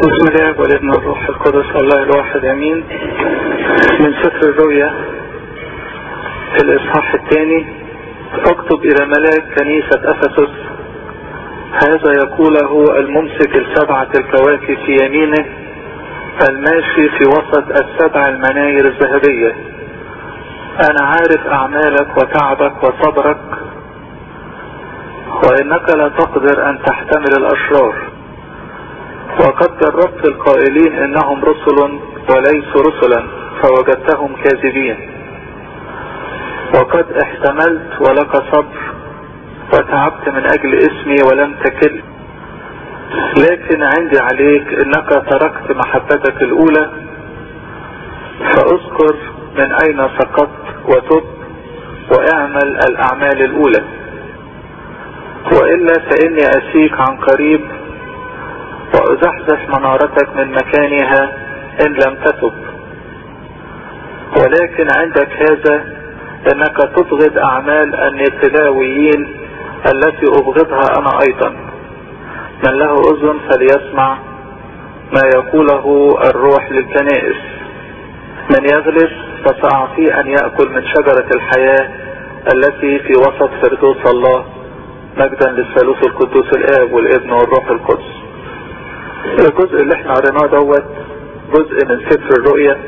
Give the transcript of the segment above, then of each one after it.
بسم الله والابن الروح القدس الله الواحد امين من سفر الرؤيا الاصحاح الثاني اكتب الى ملاك كنيسة افسس هذا يقوله الممسك السبعة الكواكب في يمينه الماشي في وسط السبع المناير الذهبية انا عارف اعمالك وتعبك وصبرك وانك لا تقدر ان تحتمل الاشرار وقد جربت القائلين انهم رسل وليسوا رسلا فوجدتهم كاذبين وقد احتملت ولك صبر وتعبت من اجل اسمي ولم تكل لكن عندي عليك انك تركت محبتك الاولى فاذكر من اين سقطت وتب واعمل الاعمال الاولى والا فاني اسيك عن قريب وازحزح منارتك من مكانها ان لم تتب ولكن عندك هذا انك تبغض اعمال النيقلاويين التي ابغضها انا ايضا من له اذن فليسمع ما يقوله الروح للكنائس من يغلس فساعطيه ان ياكل من شجره الحياه التي في وسط فردوس الله مجدا للثالوث القدوس الاب والابن والروح القدس الجزء اللي احنا قريناه دوت جزء من سفر الرؤيا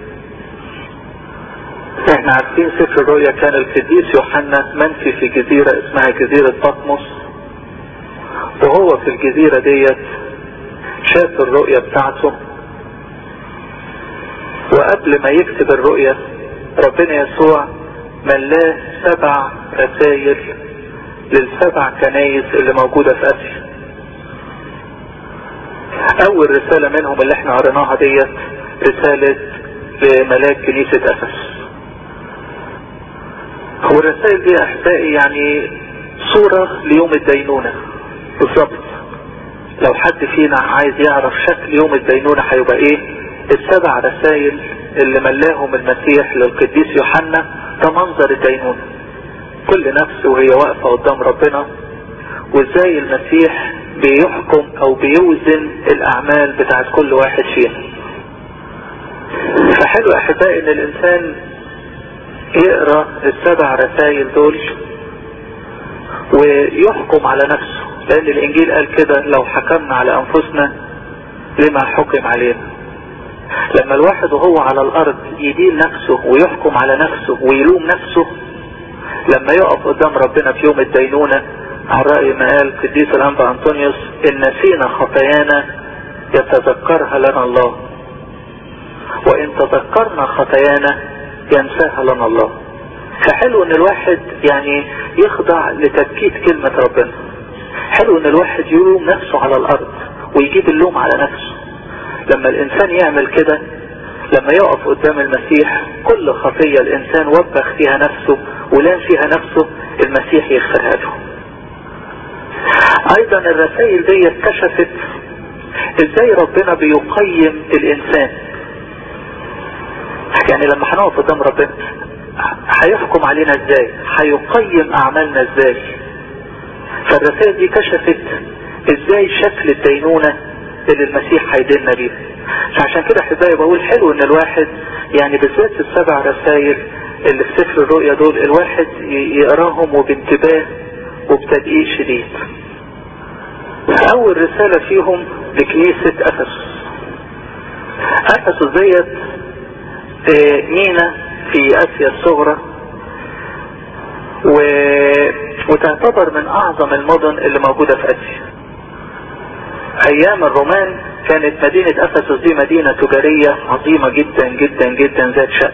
احنا عارفين سفر الرؤيا كان القديس يوحنا منفي في جزيرة اسمها جزيرة بطمس وهو في الجزيرة ديت شاف الرؤيا بتاعته وقبل ما يكتب الرؤيا ربنا يسوع ملاه سبع رسائل للسبع كنايس اللي موجودة في اسيا اول رسالة منهم اللي احنا قريناها ديت رسالة لملاك كنيسة افس والرسائل دي احبائي يعني صورة ليوم الدينونة بالظبط لو حد فينا عايز يعرف شكل يوم الدينونة هيبقى ايه السبع رسائل اللي ملاهم المسيح للقديس يوحنا ده منظر الدينونة كل نفس وهي واقفة قدام ربنا وازاي المسيح بيحكم او بيوزن الاعمال بتاعت كل واحد فينا فحلو احبائي ان الانسان يقرا السبع رسائل دول ويحكم على نفسه لان الانجيل قال كده لو حكمنا على انفسنا لما حكم علينا لما الواحد وهو على الارض يدين نفسه ويحكم على نفسه ويلوم نفسه لما يقف قدام ربنا في يوم الدينونه عن رأي ما قال قديس الأنبا أنطونيوس إن نسينا خطايانا يتذكرها لنا الله وإن تذكرنا خطايانا ينساها لنا الله فحلو إن الواحد يعني يخضع لتبكيت كلمة ربنا حلو إن الواحد يلوم نفسه على الأرض ويجيب اللوم على نفسه لما الإنسان يعمل كده لما يقف قدام المسيح كل خطية الإنسان وبخ فيها نفسه ولام فيها نفسه المسيح يغفرها له ايضا الرسائل دي اكتشفت ازاي ربنا بيقيم الانسان يعني لما هنقف قدام ربنا هيحكم علينا ازاي هيقيم اعمالنا ازاي فالرسائل دي كشفت ازاي شكل الدينونة اللي المسيح هيديننا بيه فعشان كده احبائي بقول حلو ان الواحد يعني بالذات السبع رسائل اللي في سفر الرؤيا دول الواحد يقراهم وبانتباه وبتدقيق شديد اول رسالة فيهم لكنيسة افسس افسس ديت مينا في اسيا الصغرى و... وتعتبر من اعظم المدن اللي موجودة في اسيا ايام الرومان كانت مدينة افسس دي مدينة تجارية عظيمة جدا جدا جدا ذات شأن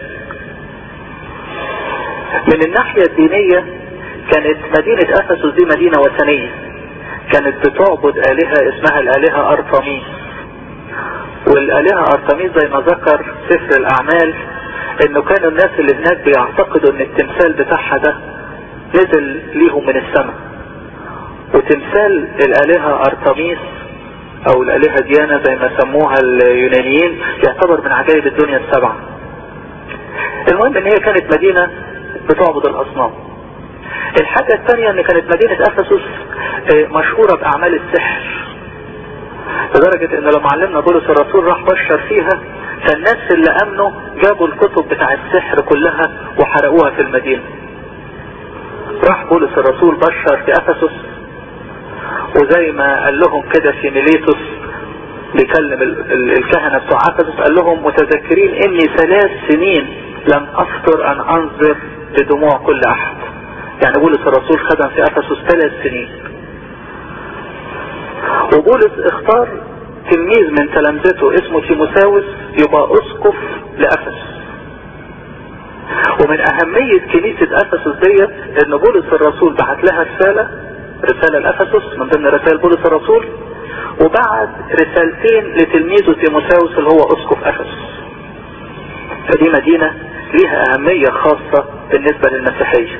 من الناحية الدينية كانت مدينة افسس دي مدينة وثنية كانت بتعبد آلهة اسمها الآلهة أرطميس والآلهة أرطميس زي ما ذكر سفر الأعمال انه كانوا الناس اللي هناك بيعتقدوا ان التمثال بتاعها ده نزل ليهم من السماء وتمثال الآلهة أرطميس او الآلهة ديانا زي ما سموها اليونانيين يعتبر من عجائب الدنيا السبعة المهم ان هي كانت مدينة بتعبد الأصنام الحاجة الثانية ان كانت مدينة افسس مشهورة باعمال السحر لدرجة ان لما علمنا بولس الرسول راح بشر فيها فالناس اللي امنوا جابوا الكتب بتاع السحر كلها وحرقوها في المدينة راح بولس الرسول بشر في افسس وزي ما قال لهم كده في ميليتوس بيكلم الكهنة بتوع افسس قال لهم متذكرين اني ثلاث سنين لم افطر ان انظر بدموع كل احد يعني بولس الرسول خدم في افسس ثلاث سنين وبولس اختار تلميذ من تلامذته اسمه تيموساوس يبقى اسقف لافسس ومن اهمية كنيسة افسس ديت ان بولس الرسول بعت لها رسالة رسالة لافسس من ضمن رسائل بولس الرسول وبعت رسالتين لتلميذه تيموساوس اللي هو اسقف افسس فدي مدينة ليها اهمية خاصة بالنسبة للمسيحية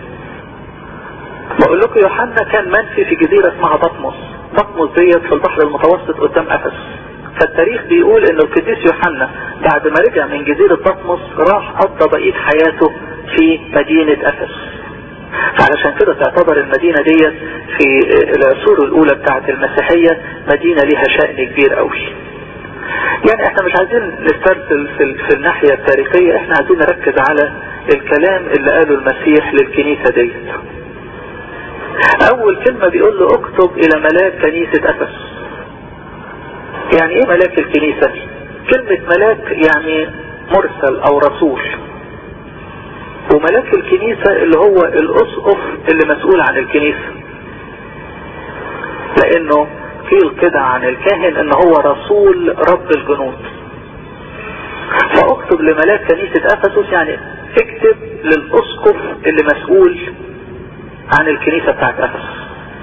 بقول لكم يوحنا كان منفي في جزيرة اسمها بطمس بطمس ديت في البحر المتوسط قدام افسس فالتاريخ بيقول ان القديس يوحنا بعد ما رجع من جزيرة بطمس راح قضى بقية حياته في مدينة افسس فعلشان كده تعتبر المدينة ديت في العصور الاولى بتاعت المسيحية مدينة لها شأن كبير قوي يعني احنا مش عايزين نسترسل في, في الناحية التاريخية احنا عايزين نركز على الكلام اللي قاله المسيح للكنيسة ديت اول كلمة بيقول له اكتب الى ملاك كنيسة افسس يعني ايه ملاك الكنيسة كلمة ملاك يعني مرسل او رسول وملاك الكنيسة اللي هو الاسقف اللي مسؤول عن الكنيسة لانه قيل كده عن الكاهن ان هو رسول رب الجنود فاكتب لملاك كنيسة افسس يعني اكتب للاسقف اللي مسؤول عن الكنيسة بتاعت افسس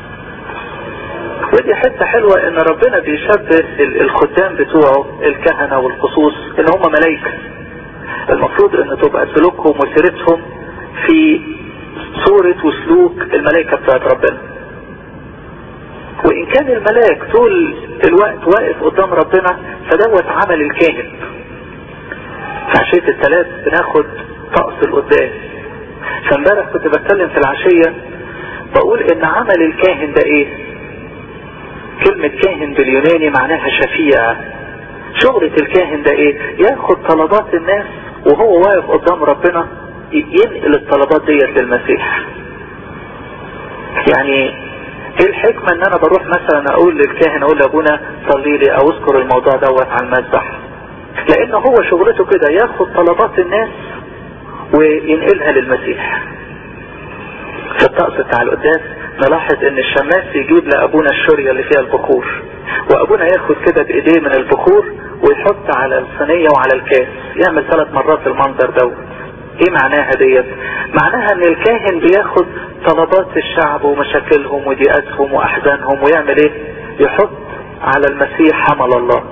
ودي حتة حلوة ان ربنا بيشبه الخدام بتوعه الكهنة والقصوص ان هم ملايكة المفروض ان تبقى سلوكهم وسيرتهم في صورة وسلوك الملائكة بتاعت ربنا وان كان الملاك طول الوقت واقف قدام ربنا فدوت عمل الكاهن في عشية الثلاث بناخد طقس القدام فامبارح كنت بتكلم في العشية بقول ان عمل الكاهن ده ايه كلمة كاهن باليوناني معناها شفيع شغلة الكاهن ده ايه ياخد طلبات الناس وهو واقف قدام ربنا ينقل الطلبات ديت للمسيح يعني ايه الحكمة ان انا بروح مثلا اقول للكاهن اقول لابونا صلي لي او اذكر الموضوع دوت على المذبح لان هو شغلته كده ياخد طلبات الناس وينقلها للمسيح في الطقس بتاع القداس نلاحظ ان الشماس يجيب لابونا الشرية اللي فيها البخور وابونا ياخد كده بايديه من البخور ويحط على الصينية وعلى الكاس يعمل ثلاث مرات المنظر دوت ايه معناها ديت معناها ان الكاهن بياخد طلبات الشعب ومشاكلهم وضيقاتهم واحزانهم ويعمل ايه يحط على المسيح حمل الله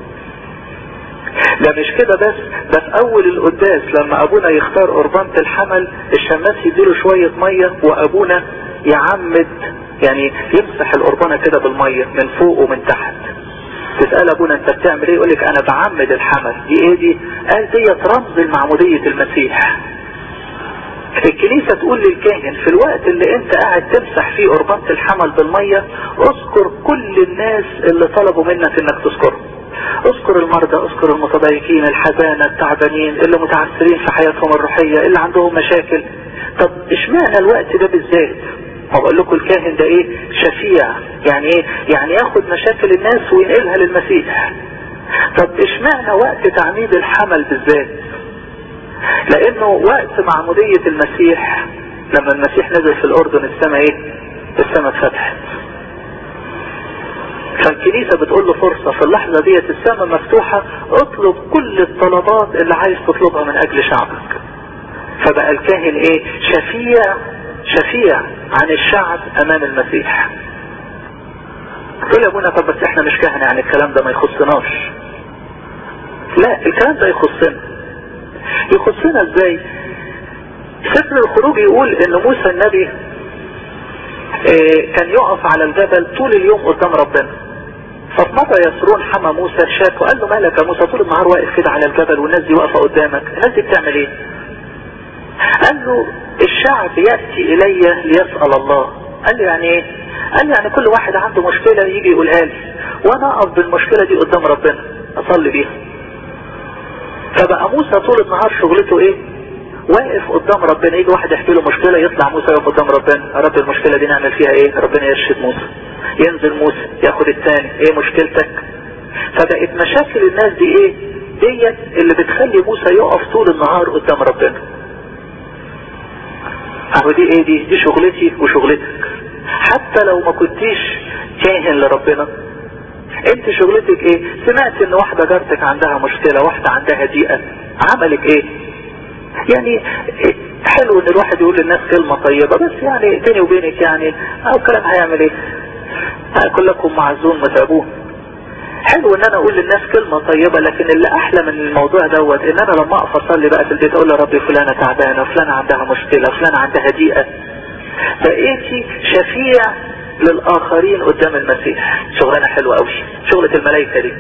ده مش كده بس ده في اول القداس لما ابونا يختار قربانة الحمل الشماس يديله شوية مية وابونا يعمد يعني يمسح القربانة كده بالمية من فوق ومن تحت تسأل ابونا انت بتعمل ايه يقولك انا بعمد الحمل دي ايه دي قال ديت رمز المعمودية المسيح الكنيسة تقول للكاهن في الوقت اللي انت قاعد تمسح فيه قربانة الحمل بالمية اذكر كل الناس اللي طلبوا منك انك تذكرهم اذكر المرضى اذكر المتضايقين الحزانة التعبانين اللي متعثرين في حياتهم الروحية اللي عندهم مشاكل طب اشمعنى الوقت ده بالذات ما بقول لكم الكاهن ده ايه شفيع يعني ايه يعني ياخد مشاكل الناس وينقلها للمسيح طب اشمعنى وقت تعميد الحمل بالذات لانه وقت معمودية المسيح لما المسيح نزل في الاردن السماء ايه السماء اتفتحت فالكنيسة بتقول له فرصة في اللحظة ديت السماء مفتوحة اطلب كل الطلبات اللي عايز تطلبها من اجل شعبك فبقى الكاهن ايه شفيع شفيع عن الشعب امام المسيح تقول يا ابونا طب بس احنا مش كهنة يعني الكلام ده ما يخصناش لا الكلام ده يخصنا يخصنا ازاي سفر الخروج يقول ان موسى النبي اه كان يقف على الجبل طول اليوم قدام ربنا ففي مرة يسرون حمى موسى شاك وقال له مالك يا موسى طول النهار واقف كده على الجبل والناس دي واقفة قدامك الناس دي بتعمل ايه قال له الشعب يأتي الي ليسأل الله قال له يعني ايه قال لي يعني كل واحد عنده مشكلة يجي يقولها لي وانا اقف بالمشكلة دي قدام ربنا اصلي بيها فبقى موسى طول النهار شغلته ايه واقف قدام ربنا يجي واحد يحكي له مشكلة يطلع موسى يقف قدام ربنا رب المشكلة دي نعمل فيها ايه ربنا يرشد موسى ينزل موسى ياخد الثاني ايه مشكلتك فبقت مشاكل الناس دي ايه ديت اللي بتخلي موسى يقف طول النهار قدام ربنا اهو دي ايه دي دي شغلتي وشغلتك حتى لو ما كنتيش كاهن لربنا انت شغلتك ايه سمعت ان واحدة جارتك عندها مشكلة واحدة عندها ضيقة عملك ايه يعني حلو ان الواحد يقول للناس كلمة طيبة بس يعني بيني وبينك يعني او كلام هيعمل ايه كلكم معزون متعبون حلو ان انا اقول للناس كلمة طيبة لكن اللي احلى من الموضوع دوت ان انا لما اقف اصلي بقى في البيت اقول يا ربي فلانة تعبانة فلانة عندها مشكلة فلانة عندها ضيقة بقيتي شفيع للاخرين قدام المسيح شغلانة حلوة قوي شغلة الملائكة دي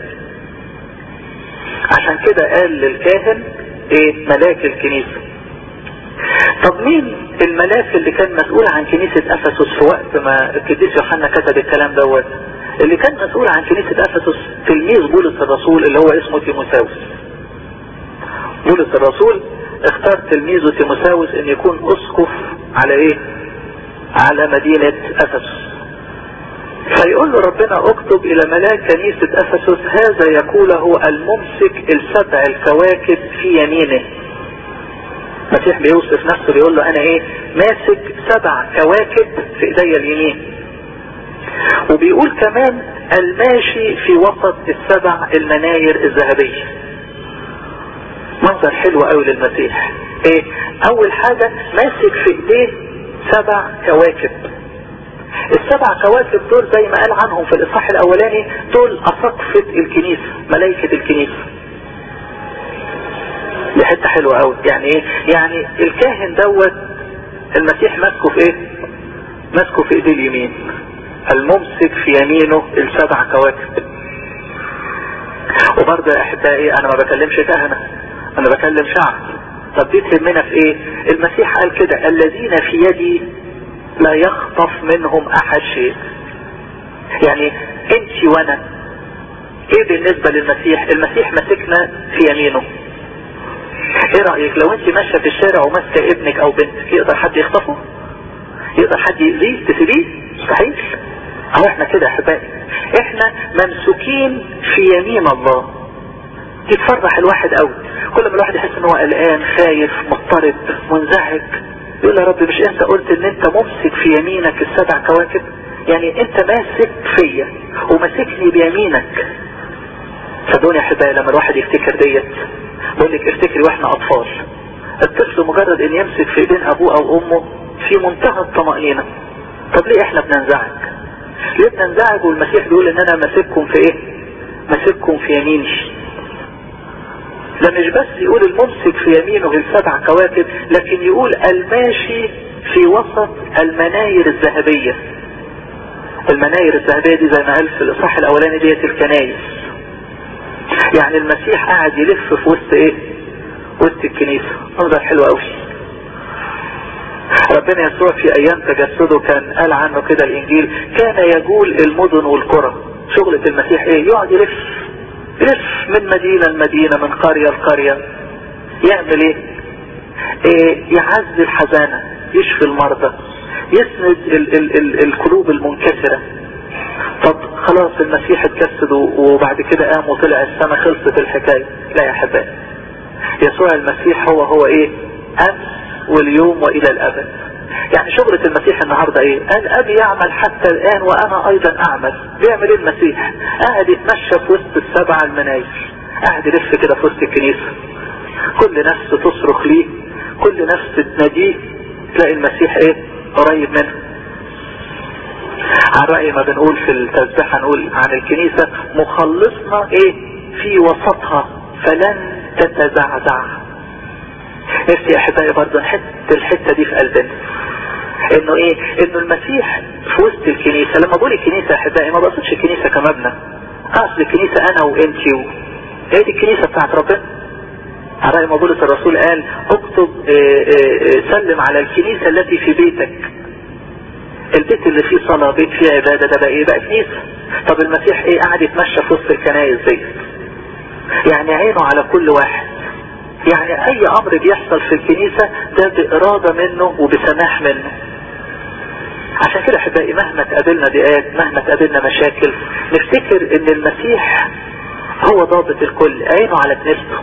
عشان كده قال للكاهن ايه ملاك الكنيسة طب مين الملاك اللي كان مسؤول عن كنيسة افسس في وقت ما القديس يوحنا كتب الكلام دوت اللي كان مسؤول عن كنيسة افسس تلميذ بولس الرسول اللي هو اسمه تيموساوس بولس الرسول اختار تلميذه تيموساوس ان يكون اسقف على ايه على مدينة افسس فيقول له ربنا اكتب الى ملاك كنيسة افسس هذا يقوله الممسك السبع الكواكب في يمينه المسيح بيوصف نفسه بيقول له انا ايه ماسك سبع كواكب في ايديا اليمين وبيقول كمان الماشي في وسط السبع المناير الذهبية منظر حلو قوي للمسيح ايه اول حاجة ماسك في ايديه سبع كواكب السبع كواكب دول زي ما قال عنهم في الاصحاح الاولاني دول اساقفة الكنيسة ملائكة الكنيسة دي حتة حلوة قوي يعني ايه يعني الكاهن دوت المسيح ماسكه في ايه ماسكه في ايديه اليمين الممسك في يمينه السبع كواكب وبرضه يا احبائي انا ما بكلمش كهنة انا بكلم شعب طب دي تهمنا في ايه المسيح قال كده الذين في يدي لا يخطف منهم احد شيء يعني انت وانا ايه بالنسبة للمسيح المسيح ماسكنا في يمينه ايه رأيك لو انت ماشية في الشارع وماسكة ابنك او بنتك يقدر حد يخطفه يقدر حد يأذيه تسيبيه مستحيل اهو احنا كده يا احبائي احنا ممسوكين في يمين الله دي تفرح الواحد قوي كل ما الواحد يحس ان هو قلقان خايف مضطرب منزعج يقول يا رب مش انت قلت ان انت ممسك في يمينك السبع كواكب يعني انت ماسك فيا وماسكني بيمينك صدقوني يا احبائي لما الواحد يفتكر ديت بقول لك افتكري واحنا اطفال الطفل مجرد ان يمسك في ايدين ابوه او امه في منتهى الطمأنينة طب ليه احنا بننزعج ليه بننزعج والمسيح بيقول ان انا ماسككم في ايه ماسككم في يميني ده مش بس يقول الممسك في يمينه السبع كواكب لكن يقول الماشي في وسط المناير الذهبية المناير الذهبية دي زي ما قال في الاصحاح الاولاني ديت الكنايس يعني المسيح قاعد يلف في وسط ايه وسط الكنيسة منظر حلو قوي ربنا يسوع في ايام تجسده كان قال عنه كده الانجيل كان يجول المدن والقرى شغلة المسيح ايه يقعد يلف يلف من مدينة لمدينة من قرية لقرية يعمل ايه, إيه يعز الحزانة يشفي المرضى يسند ال ال ال القلوب المنكسرة طب خلاص المسيح اتجسد وبعد كده قام وطلع السماء خلصت الحكاية لا يا حبايبي يسوع المسيح هو هو ايه امس واليوم والى الابد يعني شغلة المسيح النهاردة ايه قال ابي يعمل حتى الان وانا ايضا اعمل بيعمل ايه المسيح قاعد يتمشى في وسط السبع المناير قاعد يلف كده في وسط الكنيسة كل نفس تصرخ ليه كل نفس تناديه تلاقي المسيح ايه قريب منه عن رأي ما بنقول في التسبيحة نقول عن الكنيسة مخلصنا ايه في وسطها فلن تتزعزع نفسي يا احبائي برضه نحط الحتة دي في قلبنا انه ايه انه المسيح في وسط الكنيسة لما بقول الكنيسة يا احبائي ما بقصدش الكنيسة كمبنى اقصد الكنيسة انا وانتي و... هي دي الكنيسة بتاعت ربنا على رأي ما بولس الرسول قال اكتب اه اه اه سلم على الكنيسة التي في بيتك البيت اللي فيه صلاة بيت فيه عبادة ده بقى ايه بقى كنيسة طب المسيح ايه قاعد يتمشى في وسط الكنائس دي يعني عينه على كل واحد يعني اي امر بيحصل في الكنيسة ده بارادة منه وبسماح منه عشان كده احبائي مهما تقابلنا ضيقات مهما تقابلنا مشاكل نفتكر ان المسيح هو ضابط الكل عينه على كنيسته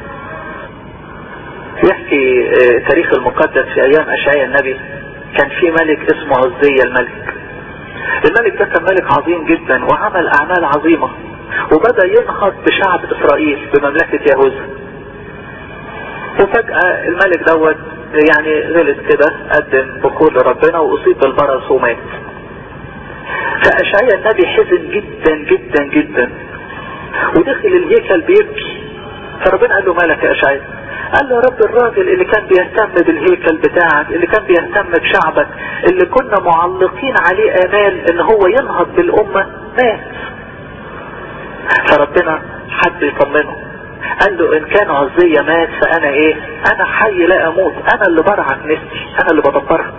يحكي تاريخ المقدس في ايام اشعياء النبي كان في ملك اسمه عزية الملك الملك ده كان ملك عظيم جدا وعمل اعمال عظيمة وبدأ ينهض بشعب اسرائيل بمملكة يهوذا وفجأة الملك دوت يعني غلط كده قدم بخور لربنا واصيب بالبرص ومات فاشعياء النبي حزن جدا جدا جدا ودخل الهيكل بيبكي فربنا قال له مالك يا اشعياء قال له يا رب الراجل اللي كان بيهتم بالهيكل بتاعك اللي كان بيهتم بشعبك اللي كنا معلقين عليه امال ان هو ينهض بالامة مات فربنا حب يطمنه قال له ان كان عزية مات فانا ايه انا حي لا اموت انا اللي برعى نفسي انا اللي بدبرها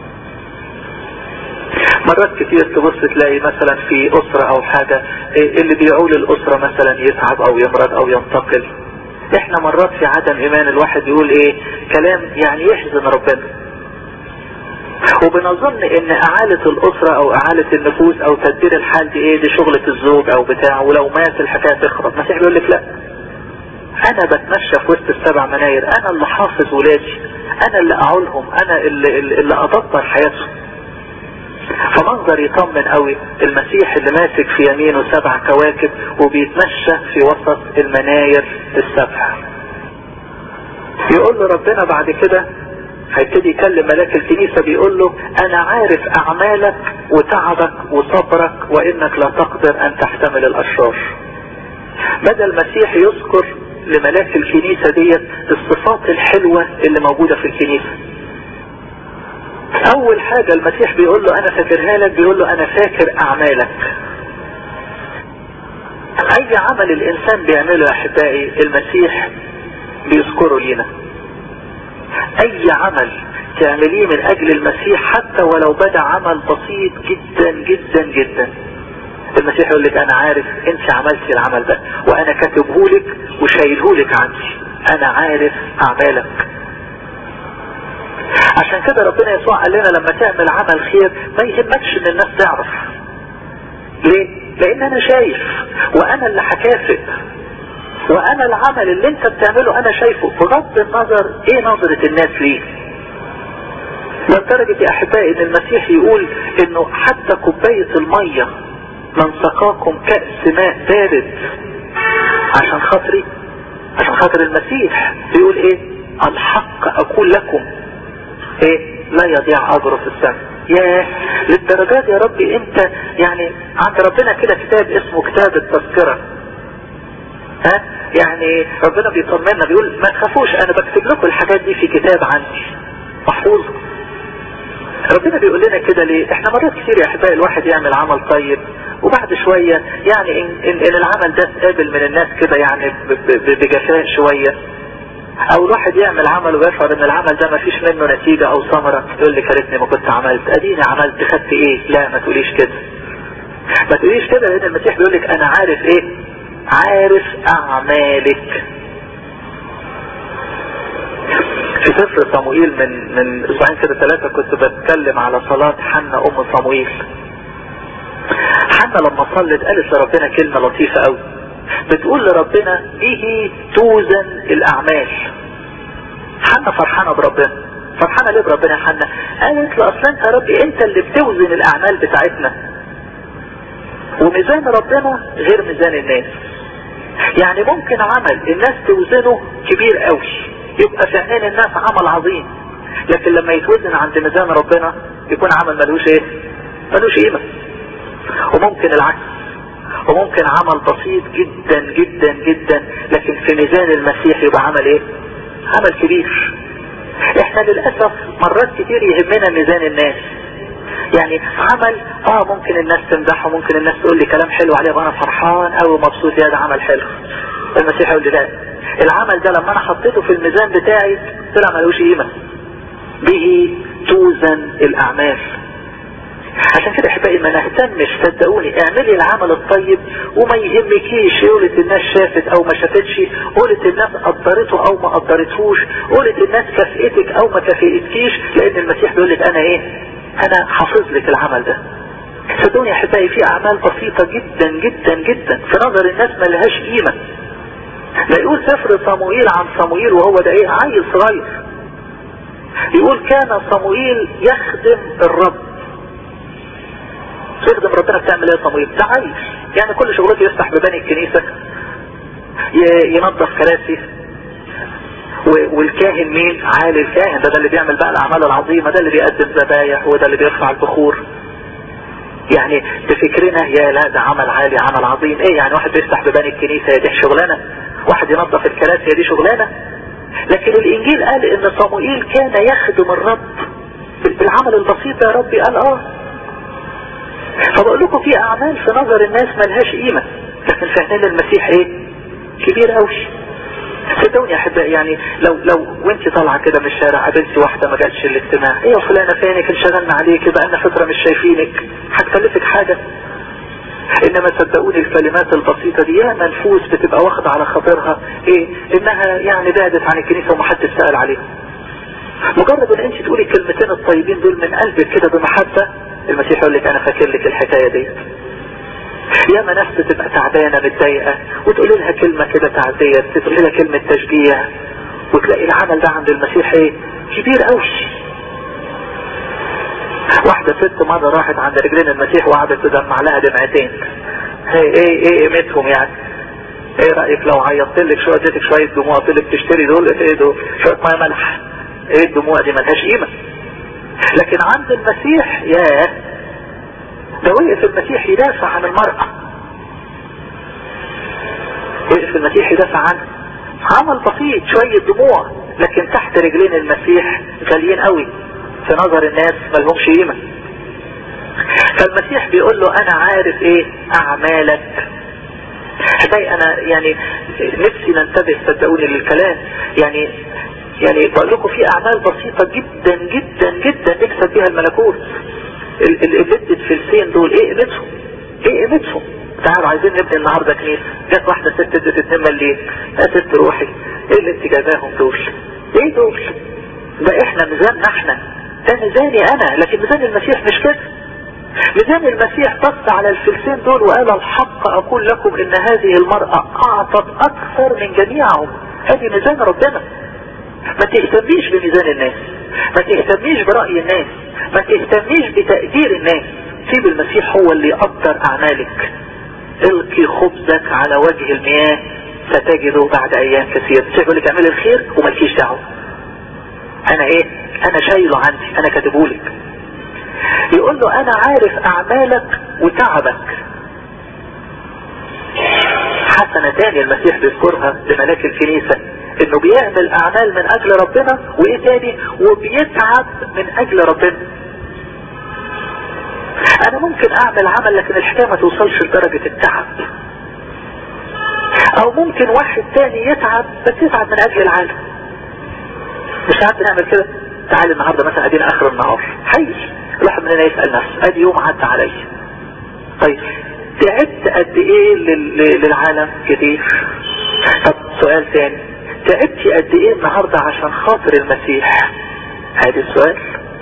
مرات كتير تبص تلاقي مثلا في اسرة او حاجة اللي بيعول الاسرة مثلا يتعب او يمرض او ينتقل احنا مرات في عدم ايمان الواحد يقول ايه كلام يعني يحزن ربنا وبنظن ان اعالة الاسرة او اعالة النفوس او تدبير الحال دي ايه دي شغلة الزوج او بتاع ولو مات الحكاية تخرب مسيح بيقول لك لا انا بتمشى في وسط السبع مناير انا اللي حافظ ولادي انا اللي اعولهم انا اللي, اللي ادبر حياتهم فمنظر يطمن قوي المسيح اللي ماسك في يمينه سبع كواكب وبيتمشى في وسط المناير السبع يقول له ربنا بعد كده هيبتدي يكلم ملاك الكنيسة بيقول له انا عارف اعمالك وتعبك وصبرك وانك لا تقدر ان تحتمل الاشرار بدأ المسيح يذكر لملاك الكنيسة ديت الصفات الحلوة اللي موجودة في الكنيسة اول حاجة المسيح بيقول له انا فاكرها لك بيقول له انا فاكر اعمالك اي عمل الانسان بيعمله يا احبائي المسيح بيذكره لينا اي عمل تعمليه من اجل المسيح حتى ولو بدا عمل بسيط جدا جدا جدا المسيح يقول لك انا عارف انت عملتي العمل ده وانا كاتبه لك وشايله لك عندي انا عارف اعمالك عشان كده ربنا يسوع قال لنا لما تعمل عمل خير ما يهمكش ان الناس تعرف ليه لان انا شايف وانا اللي هكافئ وانا العمل اللي انت بتعمله انا شايفه بغض النظر ايه نظرة الناس ليه لدرجة يا احبائي ان المسيح يقول انه حتى كوباية المية من سقاكم كأس ماء بارد عشان خاطري عشان خاطر المسيح بيقول ايه الحق اقول لكم ايه لا يضيع اجره في السماء ياه للدرجات يا ربي انت يعني عند ربنا كده كتاب اسمه كتاب التذكرة ها يعني ربنا بيطمنا بيقول ما تخافوش انا بكتب لكم الحاجات دي في كتاب عندي محفوظة ربنا بيقول لنا كده ليه احنا مرات كتير يا احبائي الواحد يعمل عمل طيب وبعد شوية يعني ان, إن, إن العمل ده تقابل من الناس كده يعني بجفاء شوية او الواحد يعمل عمل ويشعر ان العمل ده ما فيش منه نتيجة او ثمرة يقول لك يا ريتني ما كنت عملت اديني عملت خدت ايه لا ما تقوليش كده ما تقوليش كده لان المسيح بيقول لك انا عارف ايه عارف اعمالك في سفر صموئيل من من اسبوعين كده ثلاثة كنت بتكلم على صلاة حنا ام صموئيل حنا لما صلت قالت لربنا كلمة لطيفة قوي بتقول لربنا به توزن الاعمال حنا فرحانة بربنا فرحانة ليه بربنا يا حنا قالت له اصلا انت يا ربي انت اللي بتوزن الاعمال بتاعتنا وميزان ربنا غير ميزان الناس يعني ممكن عمل الناس توزنه كبير قوي يبقى في عينين الناس عمل عظيم لكن لما يتوزن عند ميزان ربنا يكون عمل ملوش ايه ملوش قيمة وممكن العكس وممكن عمل بسيط جدا جدا جدا لكن في ميزان المسيح يبقى عمل ايه عمل كبير احنا للأسف مرات كتير يهمنا ميزان الناس يعني عمل اه ممكن الناس تمدحه ممكن الناس تقول لي كلام حلو عليه وانا فرحان قوي ومبسوط يا ده عمل حلو المسيح يقول لي لا العمل ده لما انا حطيته في الميزان بتاعي طلع ملوش قيمة به توزن الاعمال عشان كده احبائي ما نهتمش صدقوني اعملي العمل الطيب وما يهمكيش قولة الناس شافت او ما شافتش قولة الناس قدرته او ما قدرتهوش قولة الناس كافئتك او ما كافئتكيش لان المسيح بيقول لك انا ايه انا حافظ لك العمل ده صدقوني يا احبائي في اعمال بسيطة جدا جدا جدا في نظر الناس ما لهاش قيمة لا يقول سفر صموئيل عن صموئيل وهو ده ايه عيل صغير يقول كان صموئيل يخدم الرب تخدم ربنا بتعمل ايه يا صموئيل ده عايش يعني كل شغلته يفتح بباني الكنيسة ينظف كراسي والكاهن مين عالي الكاهن ده, ده اللي بيعمل بقى الاعمال العظيمة ده اللي بيقدم ذبايح وده اللي بيرفع البخور يعني بفكرنا يا لا ده عمل عالي عمل عظيم ايه يعني واحد بيفتح بباني الكنيسة يا دي شغلانة واحد ينظف الكراسي يا دي شغلانة لكن الانجيل قال ان صموئيل كان يخدم الرب بالعمل البسيط يا ربي قال اه فبقول لكم في اعمال في نظر الناس ملهاش قيمة لكن في عينين المسيح ايه كبير قوي صدقوني يا احبائي يعني لو لو وانت طالعه كده من الشارع قابلتي واحده ما جاتش الاجتماع ايه يا فلانه فينك انشغلنا عليك بقى لنا فتره مش شايفينك هتكلفك حاجه انما صدقوني الكلمات البسيطة دي يا منفوس بتبقى واخدة على خاطرها ايه انها يعني بعدت عن الكنيسة ومحدش سأل عليها مجرد ان انت تقولي الكلمتين الطيبين دول من قلبك كده بمحبة المسيح يقول لك انا فاكر لك الحكاية دي ياما ناس بتبقى تعبانة متضايقة وتقولي لها كلمة كده تعزية تقولي لها كلمة تشجيع وتلاقي العمل ده عند المسيح ايه كبير قوي واحدة ست مرة راحت عند رجلين المسيح وقعدت تدمع لها دمعتين ايه ايه ايه قيمتهم يعني ايه رأيك لو عيطت لك شوية اديتك شوية دموع قلت لك تشتري دول ايه دول شوية مية ملح ايه الدموع دي ملهاش قيمة لكن عند المسيح ياه ده وقف المسيح يدافع عن المرأة وقف المسيح يدافع عنها عمل بسيط شوية دموع لكن تحت رجلين المسيح غاليين قوي في نظر الناس ملهمش قيمة فالمسيح بيقول له انا عارف ايه اعمالك حباي انا يعني نفسي ننتبه صدقوني للكلام يعني يعني بقول لكم في اعمال بسيطة جدا جدا جدا نكسب بيها الملكوت البت الفلسين دول ايه قيمتهم ايه قيمتهم تعالوا عايزين نبني النهارده كنيسه جت واحده ست ادت 2 مليون يا ست روحي ايه اللي انت جايباهم دول ايه دول ده احنا ميزاننا احنا ده ميزاني انا لكن ميزان المسيح مش كده ميزان المسيح بص على الفلسين دول وقال الحق اقول لكم ان هذه المرأة اعطت اكثر من جميعهم هذه ميزان ربنا ما تهتميش بميزان الناس ما تهتميش برأي الناس ما تهتميش بتقدير الناس سيب المسيح هو اللي يقدر اعمالك القي خبزك على وجه المياه ستجده بعد ايام كثيرة يقول لك اعمل الخير ومالكيش دعوه انا ايه انا شايله عندي انا كاتبهولك يقول له انا عارف اعمالك وتعبك حسنة تاني المسيح بيذكرها لملاك الكنيسة انه بيعمل اعمال من اجل ربنا وايه تاني وبيتعب من اجل ربنا انا ممكن اعمل عمل لكن الحكاية ما توصلش لدرجة التعب او ممكن واحد تاني يتعب بس يتعب من اجل العالم مش ساعات بنعمل كده تعالي النهاردة مثلا ادينا اخر النهار حي الواحد مننا يسأل نفسه ادي يوم عدى عليا طيب تعبت قد ايه للعالم كتير طب سؤال تاني تعبتي قد ايه النهاردة عشان خاطر المسيح هذا السؤال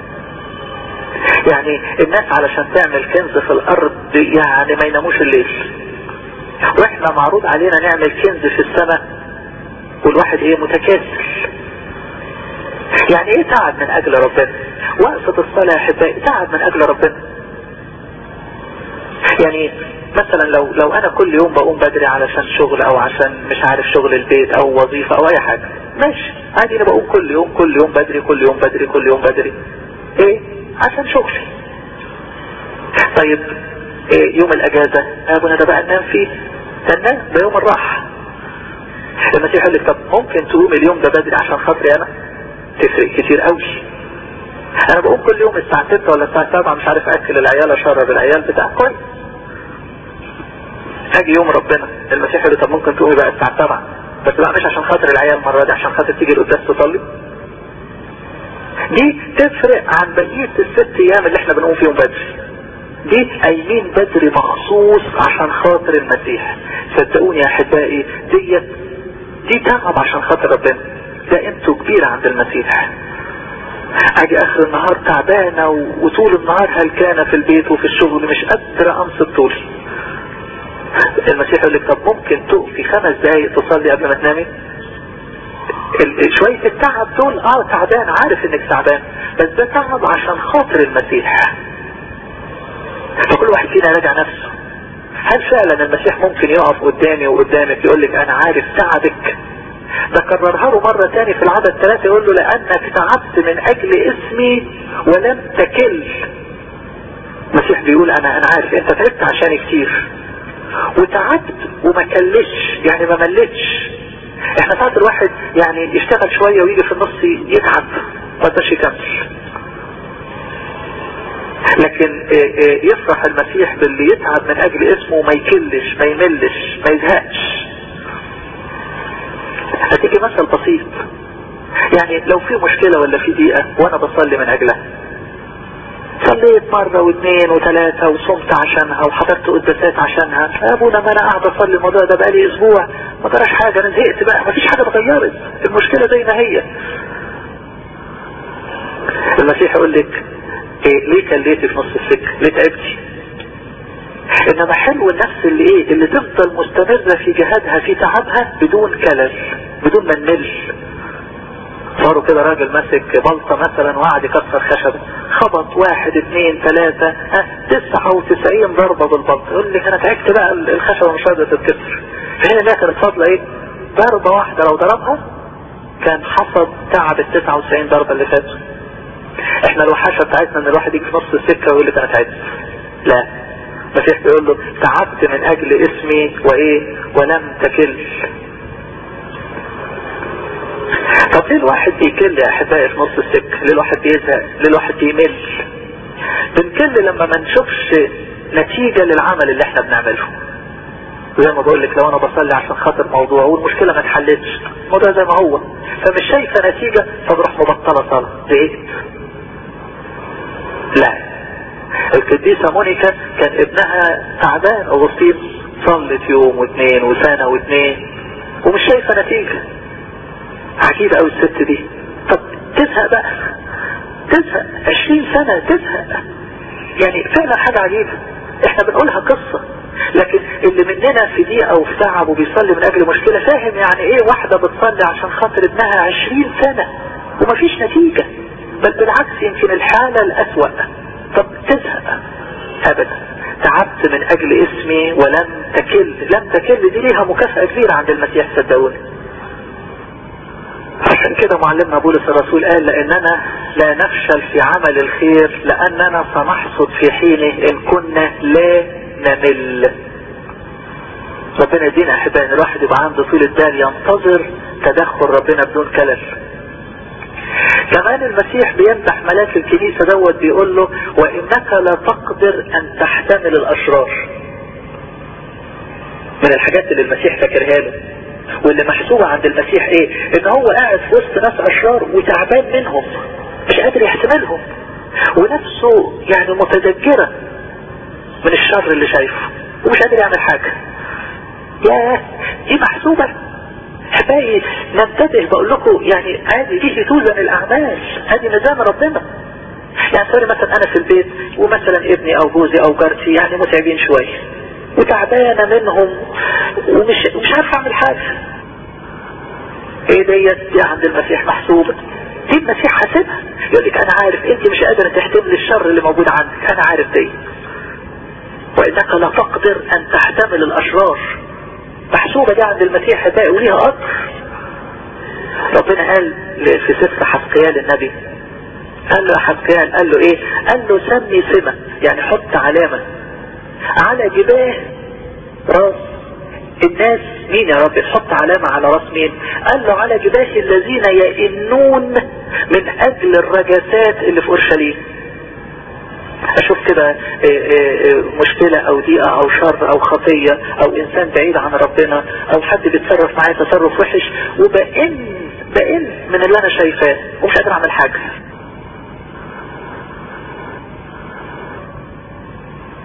يعني الناس علشان تعمل كنز في الارض يعني ما يناموش الليل واحنا معروض علينا نعمل كنز في السماء والواحد ايه متكاسل يعني ايه تعب من اجل ربنا وقفة الصلاة يا احبائي تعب من اجل ربنا يعني مثلا لو لو انا كل يوم بقوم بدري علشان شغل او عشان مش عارف شغل البيت او وظيفة او اي حاجة ماشي عادي انا بقوم كل يوم كل يوم بدري كل يوم بدري كل يوم بدري ايه عشان شغلي طيب إيه يوم الاجازة ابونا ده بقى ننام فيه تنام ده يوم الراحة المسيح يقول لك طب ممكن تقوم اليوم ده بدري عشان خاطري انا تفرق كتير قوي انا بقوم كل يوم الساعة 6 ولا الساعة 7 مش عارف اكل العيال اشرب العيال بتاع كويس اجي يوم ربنا المسيح يقول طب ممكن تقومي بقى الساعة 7 بس بقى مش عشان خاطر العيال المرة دي عشان خاطر تيجي القداس تصلي دي تفرق عن بقية الست ايام اللي احنا بنقوم فيهم بدري دي قايمين بدري مخصوص عشان خاطر المسيح صدقوني يا احبائي ديت دي تعب عشان خاطر ربنا ده قيمته كبيرة عند المسيح اجي اخر النهار تعبانة وطول النهار هلكانة في البيت وفي الشغل مش قادرة امسك طولي المسيح يقول لك طب ممكن تقفي خمس دقايق تصلي قبل ما تنامي شوية التعب دول اه تعبان عارف انك تعبان بس ده تعب عشان خاطر المسيح فكل واحد فينا راجع نفسه هل فعلا المسيح ممكن يقف قدامي وقدامك يقول لك انا عارف تعبك ده كررها له مرة تاني في العدد ثلاثة يقول له لانك تعبت من اجل اسمي ولم تكل المسيح بيقول انا انا عارف انت تعبت عشاني كتير وتعبت وما كلتش يعني ما ملتش احنا ساعات الواحد يعني يشتغل شوية ويجي في النص يتعب ما يقدرش يكمل لكن يفرح المسيح باللي يتعب من اجل اسمه وما يكلش ما يملش ما يزهقش هتيجي مثل بسيط يعني لو في مشكلة ولا في ضيقة وانا بصلي من اجلها صليت مرة واثنين وثلاثة وصمت عشانها وحضرت قداسات عشانها يا ابونا ما انا قاعد اصلي الموضوع ده بقالي اسبوع ما جراش حاجة انا زهقت بقى ما فيش حاجة اتغيرت المشكلة زي ما هي المسيح يقول لك إيه ليه كليتي في نص السكة ليه تعبتي انما حلو النفس اللي ايه اللي تفضل مستمرة في جهادها في تعبها بدون كلل بدون ما نمل صاروا كده راجل ماسك بلطة مثلا وقعد يكسر خشبة خبط واحد اثنين ثلاثة ها تسعة وتسعين ضربة بالبلطة يقول لك انا تعبت بقى الخشبة مش قادرة تتكسر فهنا ده كانت فاضلة ايه ضربة واحدة لو ضربها كان حصد تعب ال 99 ضربة اللي فاتوا احنا الوحاشة بتاعتنا ان الواحد يجي في نص السكة ويقول لك انا تعبت لا المسيح بيقول له تعبت من اجل اسمي وايه ولم تكل طب ليه الواحد بيكل يا احبائي في نص السكة ليه الواحد بيزهق ليه الواحد بيمل بنكل لما ما نشوفش نتيجة للعمل اللي احنا بنعمله زي ما بقول لك لو انا بصلي عشان خاطر موضوع والمشكلة ما اتحلتش الموضوع زي ما هو فمش شايفة نتيجة فبروح مبطلة صلاة زهقت لا القديسة مونيكا كان ابنها تعبان اغسطين صلت يوم واثنين وسنة واثنين ومش شايفة نتيجة عجيبة قوي الست دي طب تزهق بقى تزهق عشرين سنة تزهق يعني فعلا حاجة عجيبة احنا بنقولها قصة لكن اللي مننا في دقيقة وفي تعب وبيصلي من اجل مشكلة فاهم يعني ايه واحدة بتصلي عشان خاطر ابنها عشرين سنة ومفيش نتيجة بل بالعكس يمكن الحالة الاسوأ طب تزهق ابدا تعبت من اجل اسمي ولم تكل لم تكل دي ليها مكافأة كبيرة عند المسيح صدقوني عشان كده معلمنا بولس الرسول قال لاننا لا نفشل في عمل الخير لاننا سنحصد في حينه ان كنا لا نمل ربنا يدينا احبائي ان الواحد يبقى عنده طول البال ينتظر تدخل ربنا بدون كلل كمان المسيح بيمدح ملاك الكنيسة دوت بيقول له وانك لا تقدر ان تحتمل الاشرار من الحاجات اللي المسيح فاكرها له واللي محسوبة عند المسيح ايه ان هو قاعد في وسط ناس اشرار وتعبان منهم مش قادر يحتملهم ونفسه يعني متدجرة من الشر اللي شايفه ومش قادر يعمل حاجة ياه دي محسوبة احبائي ننتبه بقول لكم يعني عادي دي توزن الاعمال ادي نظام ربنا يعني سوري مثلا انا في البيت ومثلا ابني او جوزي او جارتي يعني متعبين شوية وتعبانة منهم ومش مش عارف اعمل حاجة ايه ديت دي عند المسيح محسوبة دي المسيح حاسبها يقول لك انا عارف انت مش قادرة تحتمل الشر اللي موجود عندك انا عارف دي وانك لا تقدر ان تحتمل الاشرار محسوبة دي عند المسيح هتلاقي وليها قدر ربنا قال في سفر حسقيال النبي قال له حسقيال قال له ايه قال له سمي سمة يعني حط علامة على جباه راس الناس مين يا رب تحط علامة على راس مين قال له على جباه الذين يئنون من اجل الرجسات اللي في اورشليم اشوف كده مشكلة او ضيقة او شر او خطية او انسان بعيد عن ربنا او حد بيتصرف معايا تصرف وحش وبئن بئن من اللي انا شايفاه ومش قادر اعمل حاجة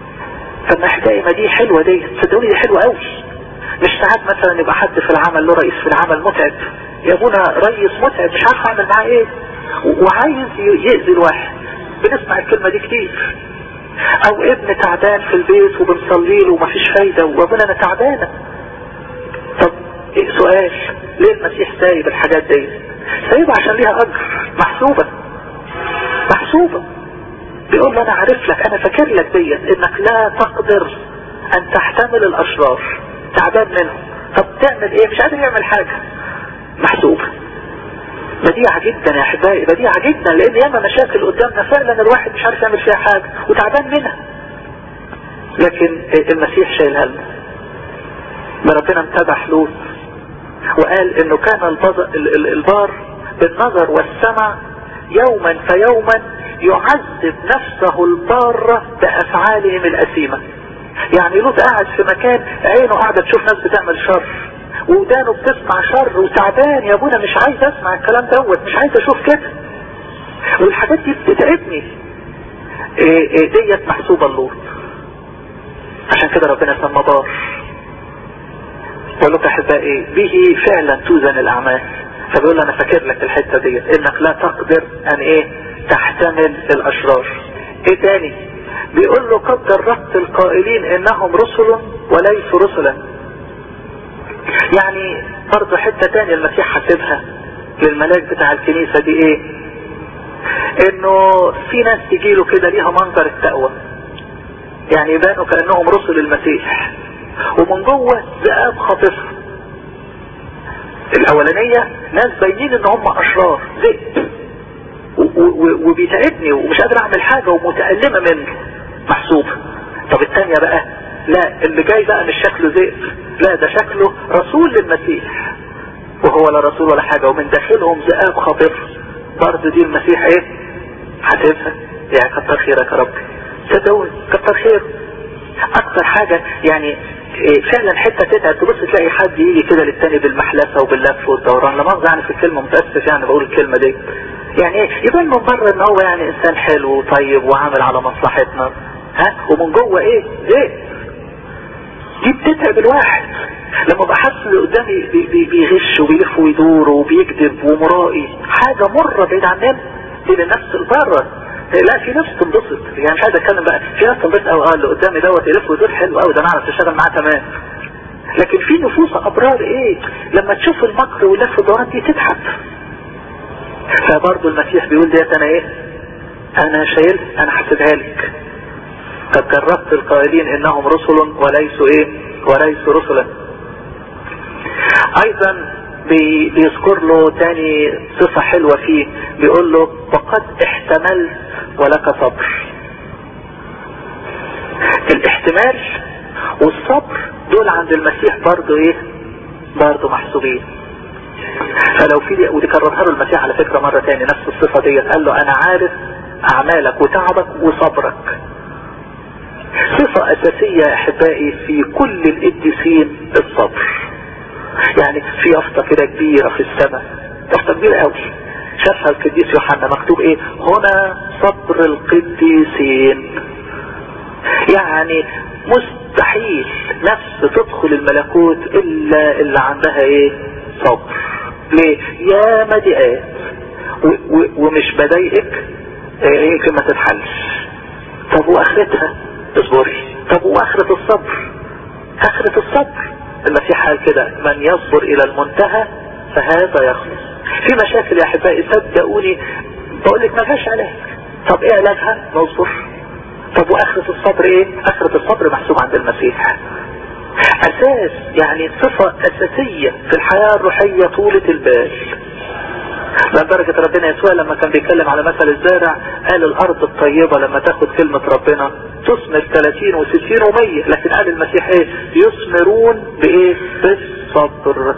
طب ما احكي ما دي حلوة دي صدقوني دي حلوة قوي مش ساعات مثلا يبقى حد في العمل له رئيس في العمل متعب يا ابونا رئيس متعب مش عارف اعمل معاه ايه وعايز يأذي الواحد بنسمع الكلمة دي كتير او ابن تعبان في البيت وبنصلي له ومفيش فايدة وابونا انا تعبانة طب إيه سؤال ليه المسيح سايب الحاجات دي سايبها عشان ليها اجر محسوبة محسوبة بيقول له انا عارف لك انا فاكر لك ديت انك لا تقدر ان تحتمل الاشرار تعبان منهم طب تعمل ايه مش قادر يعمل حاجة محسوبة بديعة جدا يا احبائي بديعة جدا لان ياما مشاكل قدامنا فعلا الواحد مش عارف يعمل فيها حاجة وتعبان منها لكن المسيح شايلها لنا ده ربنا امتدح لوط وقال انه كان البار بالنظر والسمع يوما فيوما يعذب نفسه البارة بافعالهم الاثيمة يعني لوط قاعد في مكان عينه قاعدة تشوف ناس بتعمل شر ودانه بتسمع شر وتعبان يا ابونا مش عايز اسمع الكلام دوت مش عايز اشوف كده والحاجات دي بتتعبني إيه إيه ديت محسوبة اللوط عشان كده ربنا سمى بار بقول لك احبائي به فعلا توزن الاعمال فبيقول انا فاكر لك الحته ديت انك لا تقدر ان ايه تحتمل الاشرار ايه تاني بيقول له قد جربت القائلين انهم رسل وليسوا رسلا يعني برضه حتة تانية المسيح حاسبها للملاك بتاع الكنيسة دي ايه انه في ناس تجيله كده ليها منظر التقوى يعني يبانوا كأنهم رسل المسيح ومن جوه ذئاب خاطفة الاولانية ناس باينين ان هم اشرار ذئب وبيتعبني ومش قادر اعمل حاجة ومتألمة منه محسوبة طب الثانية بقى لا اللي جاي بقى مش شكله ذئب لا ده شكله رسول للمسيح وهو لا رسول ولا حاجة ومن داخلهم ذئاب خطر برضه دي المسيح ايه حاسبها يعني كتر خيرك يا رب صدقوني كتر خير اكتر حاجة يعني إيه فعلا حتة تتعب تبص تلاقي حد يجي كده للتاني بالمحلسة وباللف والدوران لا مؤاخذة يعني في الكلمة متأسف يعني بقول الكلمة دي يعني ايه يبان من بره ان هو يعني انسان حلو وطيب وعامل على مصلحتنا ها ومن جوه ايه ايه دي بتتعب الواحد لما بقى حاسس اللي قدامي بي بي بيغش وبيلف ويدور وبيكذب ومرائي حاجة مرة بعيد عننا دي للنفس البره لا في ناس تنبسط يعني مش عايز اتكلم بقى في ناس تنبسط قوي اه اللي قدامي دوت يلف ويدور حلو قوي ده نعرف تشتغل معاه تمام لكن في نفوس ابرار ايه لما تشوف المكر واللف والدوران دي تتعب فبرضه المسيح بيقول ديت انا ايه انا شايل انا حاسبها لك قد جربت القائلين انهم رسل وليسوا ايه وليسوا رسلا ايضا بي بيذكر له تاني صفة حلوة فيه بيقول له وقد احتملت ولك صبر الاحتمال والصبر دول عند المسيح برضو ايه برضو محسوبين فلو في دي ودي كررها له المسيح على فكرة مرة تاني نفس الصفة ديت قال له انا عارف اعمالك وتعبك وصبرك صفة اساسية يا احبائي في كل القديسين الصبر يعني في يافطة كده كبيرة في السماء يافطة كبيرة قوي شافها القديس يوحنا مكتوب ايه هنا صبر القديسين يعني مستحيل نفس تدخل الملكوت الا اللي عندها ايه صبر ليه يا مضيقات ومش بضايقك يمكن ما تتحلش طب واخرتها اصبري طب واخرة الصبر اخرة الصبر المسيح قال كده من يصبر الى المنتهى فهذا يخلص في مشاكل يا احبائي صدقوني بقول لك ما فيهاش علاج طب ايه علاجها نصبر طب واخرة الصبر ايه اخرة الصبر محسوب عند المسيح اساس يعني صفة اساسية في الحياة الروحية طولة البال لدرجة ربنا يسوع لما كان بيتكلم على مثل الزارع قال الارض الطيبة لما تاخد كلمة ربنا تثمر 30 و60 و100 لكن قال المسيح ايه يثمرون بايه بالصبر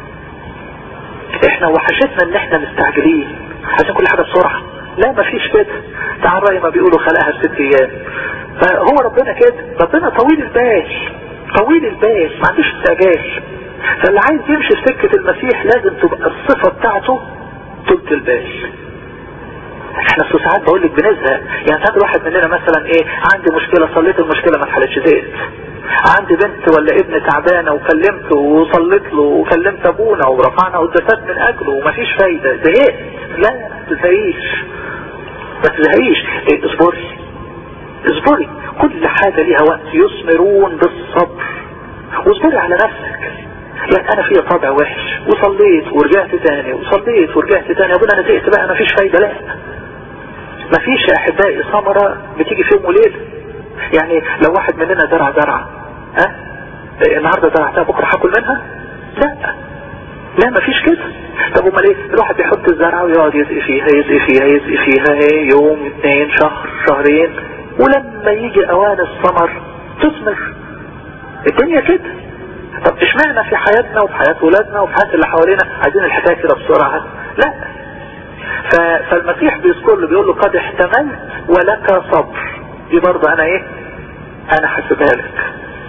احنا وحشتنا ان احنا مستعجلين عايزين كل حاجة بسرعة لا مفيش كده تعال رأي ما بيقولوا خلقها في ست ايام فهو ربنا كده ربنا طويل البال طويل البال ما عندوش استعجال فاللي عايز يمشي في سكة المسيح لازم تبقى الصفة بتاعته طولة البال احنا في ساعات بقول لك بنزهق يعني ساعات الواحد مننا مثلا ايه عندي مشكله صليت المشكله ما اتحلتش زهقت عندي بنت ولا ابن تعبانه وكلمته وصليت له وكلمت ابونا ورفعنا قداسات من اجله ومفيش فايده زهقت لا ما تزهقيش ما تزهقيش إيه اصبري اصبري كل حاجه ليها وقت يثمرون بالصبر واصبري على نفسك يعني انا فيها طابع وحش وصليت ورجعت تاني وصليت ورجعت تاني ابونا انا زهقت بقى مفيش فايده لا مفيش يا احبائي ثمره بتيجي في يوم وليله يعني لو واحد مننا زرع زرعه ها النهارده زرعتها بكره هاكل منها لا لا مفيش كده طب امال ايه الواحد بيحط الزرعه ويقعد يسقي فيها يسقي فيها يسقي فيها ايه يوم اثنين شهر شهرين ولما يجي اوان الثمر تثمر الدنيا كده طب اشمعنى في حياتنا وفي حياة ولادنا وفي حياة اللي حوالينا عايزين الحكاية كده بسرعة لا فالمسيح بيذكر له بيقول له قد احتملت ولك صبر دي برضه انا ايه انا حاسبها لك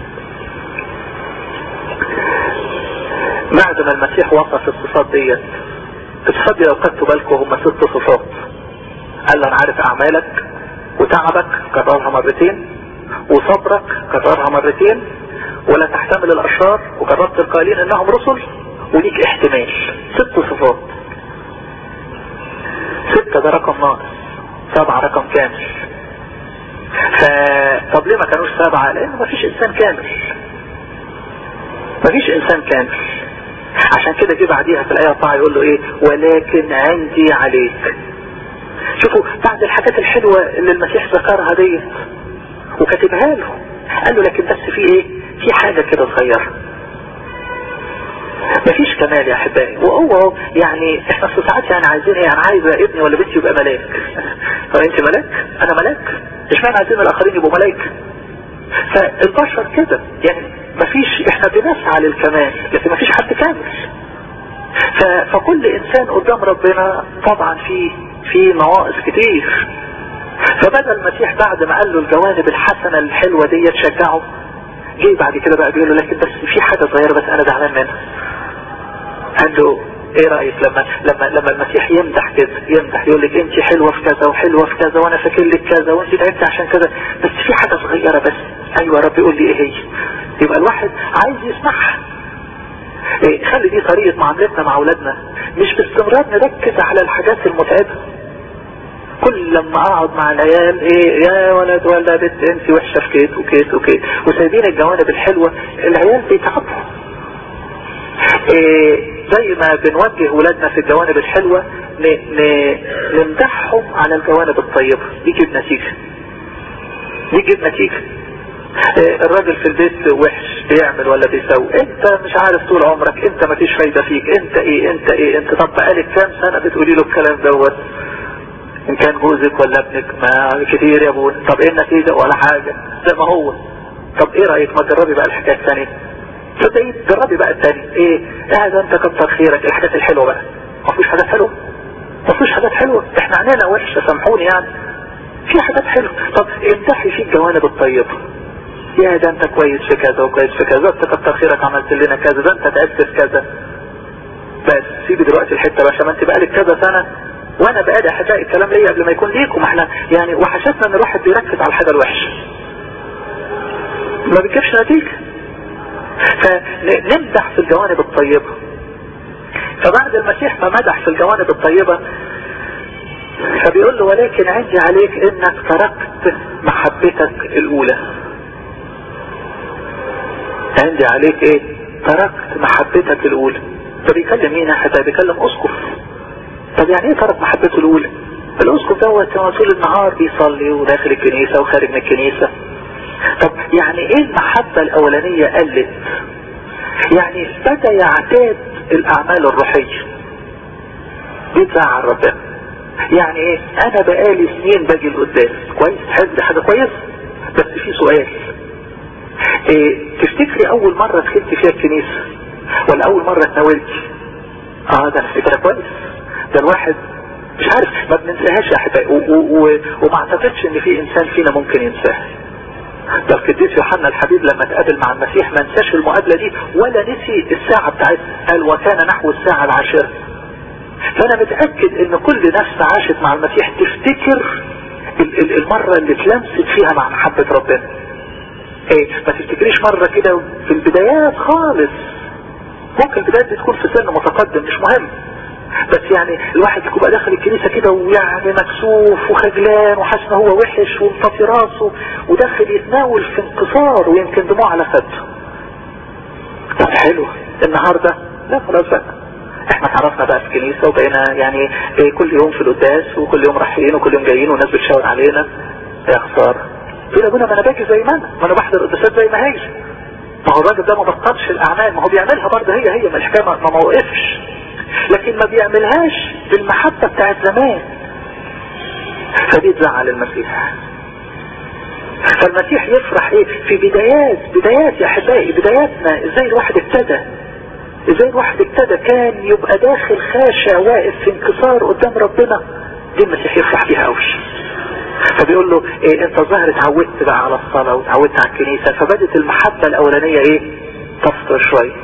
بعد ما المسيح وصف الصفات ديت الصفات دي لو خدتوا بالكم هم ست صفات قال له انا عارف اعمالك وتعبك كررها مرتين وصبرك كررها مرتين ولا تحتمل الاشرار وجربت القائلين انهم رسل وليك احتمال ست صفات ستة ده رقم ناقص سبعة رقم كامل ف طب ليه ما كانوش سبعة لان ما فيش انسان كامل ما فيش انسان كامل عشان كده جه بعديها في الايه 4 يقول له ايه ولكن عندي عليك شوفوا بعد الحاجات الحلوة اللي المسيح ذكرها ديت وكاتبها له قال له لكن بس في ايه في حاجة كده صغيرة مفيش كمال يا احبائي وهو يعني احنا في ساعات يعني عايزين ايه انا عايز ابني ولا بنتي يبقى ملاك هو انت ملاك انا ملاك مش معنى عايزين الاخرين يبقوا ملاك فالبشر كده يعني مفيش احنا بنسعى للكمال لكن مفيش حد كامل فكل انسان قدام ربنا طبعا في في نواقص كتير فبدأ المسيح بعد ما قال له الجوانب الحسنة الحلوة دي تشجعه جه بعد كده بقى بيقول له لكن بس في حاجة صغيرة بس انا زعلان منها قال له ايه رأيك لما لما لما المسيح يمدح كده يمدح يقول لك انت حلوة في كذا وحلوة في كذا وانا فاكر لك كذا وانت تعبت عشان كذا بس في حاجة صغيرة بس ايوه ربي قول لي ايه هي يبقى الواحد عايز يسمعها إيه خلي دي طريقة معاملتنا مع اولادنا مش باستمرار نركز على الحاجات المتعبة كل لما اقعد مع العيال ايه يا ولد ولا بنت انت وحشه في كيت وكيت وكيت وسايبين الجوانب الحلوه العيال بيتعبوا إيه زي ما بنوجه ولادنا في الجوانب الحلوه ن... ن... نمدحهم على الجوانب الطيبه يجيب نتيجه يجيب نتيجه إيه الراجل في البيت وحش بيعمل ولا بيسوي انت مش عارف طول عمرك انت مفيش فايده فيك انت ايه انت ايه انت طب بقالك كام سنه بتقولي له الكلام دوت ان كان جوزك ولا ابنك ما كتير يا ابونا طب ايه النتيجة ولا حاجة زي ما هو طب ايه رأيك ما تجربي بقى الحكاية الثانية صدقي جربي بقى الثاني ايه هذا انت كتر خيرك الحاجات الحلوة بقى ما فيش حاجات حلوة ما فيش حاجات حلوة احنا عنينا وحشة سامحوني يعني في حاجات حلوة طب امدحي في الجوانب الطيبة يا ده انت كويس في كذا وكويس في كذا انت كتر خيرك عملت لنا كذا ده انت تعبت في كذا بس سيبي دلوقتي الحتة بقى عشان انت بقالك كذا سنة وانا بقالي احبائي الكلام ليا قبل ما يكون ليكم احنا يعني وحشتنا ان الواحد بيركز على الحاجة الوحشة ما بيجيبش نتيجة فنمدح في الجوانب الطيبة فبعد المسيح ما مدح في الجوانب الطيبة فبيقول له ولكن عندي عليك انك تركت محبتك الاولى عندي عليك ايه تركت محبتك الاولى طب يكلم مين حتى بيكلم اسقف طب يعني ايه ترك محبته الاولى الاسقف دوت طول النهار بيصلي وداخل الكنيسة وخارج من الكنيسة طب يعني ايه المحبة الاولانية قلت يعني بدا يعتاد الاعمال الروحية بيتزعل ربنا يعني ايه انا بقالي سنين باجي لقدام كويس حلو حاجة كويس بس في سؤال إيه تفتكري اول مرة دخلت فيها الكنيسة ولا اول مرة اتناولتي اه ده انا فكرة كويس ده الواحد مش عارف ما بننساهاش يا احبائي وما اعتقدش ان في انسان فينا ممكن ينساها ده القديس يوحنا الحبيب لما تقابل مع المسيح ما نساش المقابلة دي ولا نسي الساعة بتاعتها قال وكان نحو الساعة العاشرة فانا متأكد ان كل نفس عاشت مع المسيح تفتكر المرة اللي اتلمست فيها مع محبة ربنا ايه ما تفتكريش مرة كده في البدايات خالص ممكن البدايات دي تكون في سن متقدم مش مهم بس يعني الواحد يبقى داخل الكنيسة كده ويعني مكسوف وخجلان وحاسس ان هو وحش ومطفي راسه وداخل يتناول في انكسار ويمكن دموع على خده طب حلو النهاردة لا خلاص بقى احنا اتعرفنا بقى في الكنيسة وبقينا يعني ايه كل يوم في القداس وكل يوم رايحين وكل يوم جايين والناس بتشاور علينا يا خسارة تقول ابونا ما انا باجي زي ما انا ما انا بحضر القداسات زي ما هي ما هو الراجل ده ما بطلش الاعمال ما هو بيعملها برضه هي هي ما الحكايه ما موقفش لكن ما بيعملهاش بالمحبة بتاعت زمان فدي تزعل المسيح فالمسيح يفرح ايه في بدايات بدايات يا احبائي بداياتنا ازاي الواحد ابتدى ازاي الواحد ابتدى كان يبقى داخل خاشع واقف في انكسار قدام ربنا دي المسيح يفرح بيها قوي فبيقول له إيه انت ظاهر اتعودت بقى على الصلاة واتعودت على الكنيسة فبدت المحبة الاولانية ايه تفطر شوية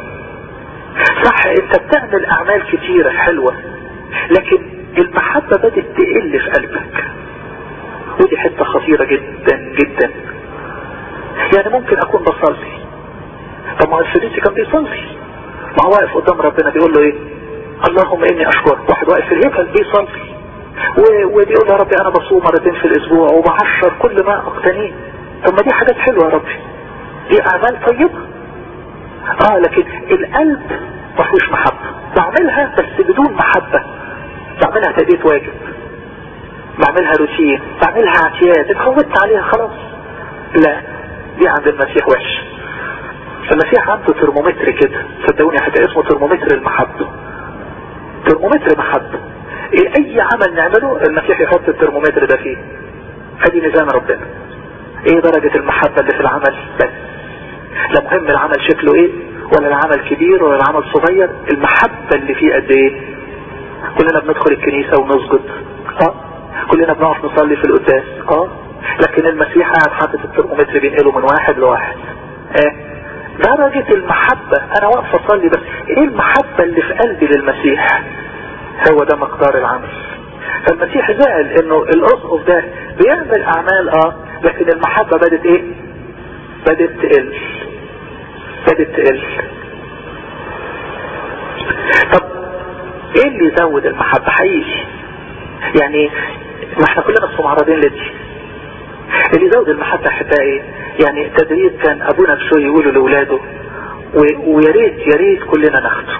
صح انت بتعمل اعمال كتيرة حلوة لكن المحبة بدت تقل في قلبك ودي حتة خطيرة جدا جدا يعني ممكن اكون بصلي طب ما الفريسي كان بيصلي ما هو واقف قدام ربنا بيقول له ايه اللهم اني اشكرك واحد واقف في الهيكل بيصلي وبيقول يا ربي انا بصوم مرتين في الاسبوع وبعشر كل ما اقتنيه طب ما دي حاجات حلوة يا ربي دي اعمال طيبة اه لكن القلب ما فيهوش محبة بعملها بس بدون محبة بعملها تأدية واجب بعملها روتين بعملها اعتياد اتعودت عليها خلاص لا دي عند المسيح وحش المسيح عنده ترمومتر كده صدقوني حتى اسمه ترمومتر المحبة ترمومتر محبة ايه اي عمل نعمله المسيح يحط الترمومتر ده فيه ادي ميزان ربنا ايه درجة المحبة اللي في العمل بس لا مهم العمل شكله ايه ولا العمل كبير ولا العمل صغير المحبة اللي فيه قد ايه كلنا بندخل الكنيسة ونسجد اه كلنا بنقف نصلي في القداس اه لكن المسيح قاعد حاطط الترمومتر بينقله من واحد لواحد اه درجة المحبة انا واقف اصلي بس ايه المحبة اللي في قلبي للمسيح هو ده مقدار العمل فالمسيح زعل انه الاسقف ده بيعمل اعمال اه لكن المحبة بدت ايه بدت تقل بدت تقل طب ايه اللي يزود المحبة حقيقي يعني ما احنا كلنا في معرضين لدي اللي يزود المحبة احبائي يعني تدريب كان ابونا بشوي يقولوا لاولاده ويا ريت يا ريت كلنا ناخده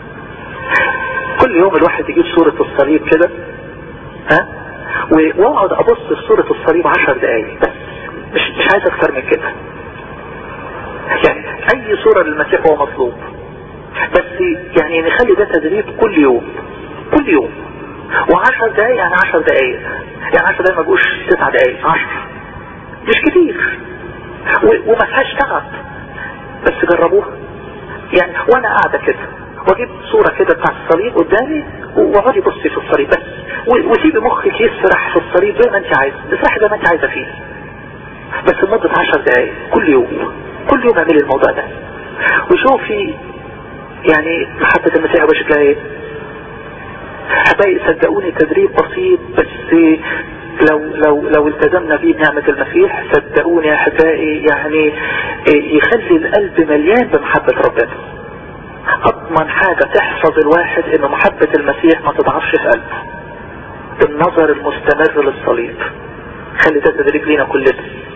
كل يوم الواحد يجيب صورة الصليب كده ها واقعد ابص في صورة الصليب عشر دقايق بس مش مش عايز اكتر من كده يعني اي صورة للمسيح هو مطلوب بس يعني نخلي ده تدريب كل يوم كل يوم وعشر دقايق يعني عشر دقايق يعني عشر دقايق ما بقوش تسع دقايق عشر مش كتير وما فيهاش تعب بس جربوها يعني وانا قاعدة كده واجيب صورة كده بتاع الصليب قدامي واقعد يبص في الصليب بس وسيب مخك يسرح في الصليب زي ما انت عايز اسرح زي ما انت عايزة فيه بس لمدة عشر دقايق كل يوم كل يوم اعملي الموضوع ده وشوفي يعني محبة المسيح بشكلها ايه حبايب صدقوني تدريب بسيط بس لو لو لو التزمنا فيه بنعمة المسيح صدقوني يا احبائي يعني يخلي القلب مليان بمحبة ربنا اضمن حاجة تحفظ الواحد ان محبة المسيح ما تضعفش في قلبه النظر المستمر للصليب خلي ده تدريب لينا كلنا